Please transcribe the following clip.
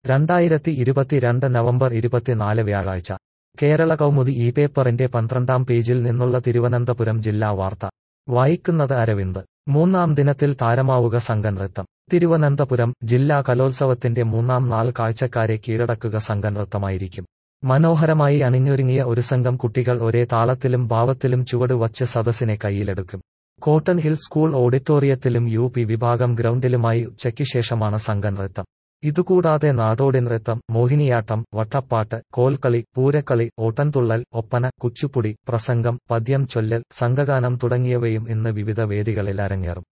രണ്ടായിരത്തി ഇരുപത്തിരണ്ട് നവംബർ ഇരുപത്തിനാല് വ്യാഴാഴ്ച കേരള കൗമുദി ഈ പേപ്പറിന്റെ പന്ത്രണ്ടാം പേജിൽ നിന്നുള്ള തിരുവനന്തപുരം ജില്ലാ വാർത്ത വായിക്കുന്നത് അരവിന്ദ് മൂന്നാം ദിനത്തിൽ താരമാവുക സംഘനൃത്തം തിരുവനന്തപുരം ജില്ലാ കലോത്സവത്തിന്റെ മൂന്നാം നാൾ കാഴ്ചക്കാരെ കീഴടക്കുക സംഘനൃത്തമായിരിക്കും മനോഹരമായി അണിഞ്ഞൊരുങ്ങിയ ഒരു സംഘം കുട്ടികൾ ഒരേ താളത്തിലും ഭാവത്തിലും ചുവട് വച്ച് സദസ്സിനെ കയ്യിലെടുക്കും കോട്ടൺ ഹിൽ സ്കൂൾ ഓഡിറ്റോറിയത്തിലും യു പി വിഭാഗം ഗ്രൗണ്ടിലുമായി ഉച്ചയ്ക്ക് ശേഷമാണ് സംഘനൃത്തം ഇതുകൂടാതെ നാടോടി നൃത്തം മോഹിനിയാട്ടം വട്ടപ്പാട്ട് കോൽക്കളി പൂരക്കളി ഓട്ടൻതുള്ളൽ ഒപ്പന കുച്ചുപ്പുടി പ്രസംഗം പദ്യം ചൊല്ലൽ സംഘഗാനം തുടങ്ങിയവയും ഇന്ന് വിവിധ വേദികളിൽ അരങ്ങേറും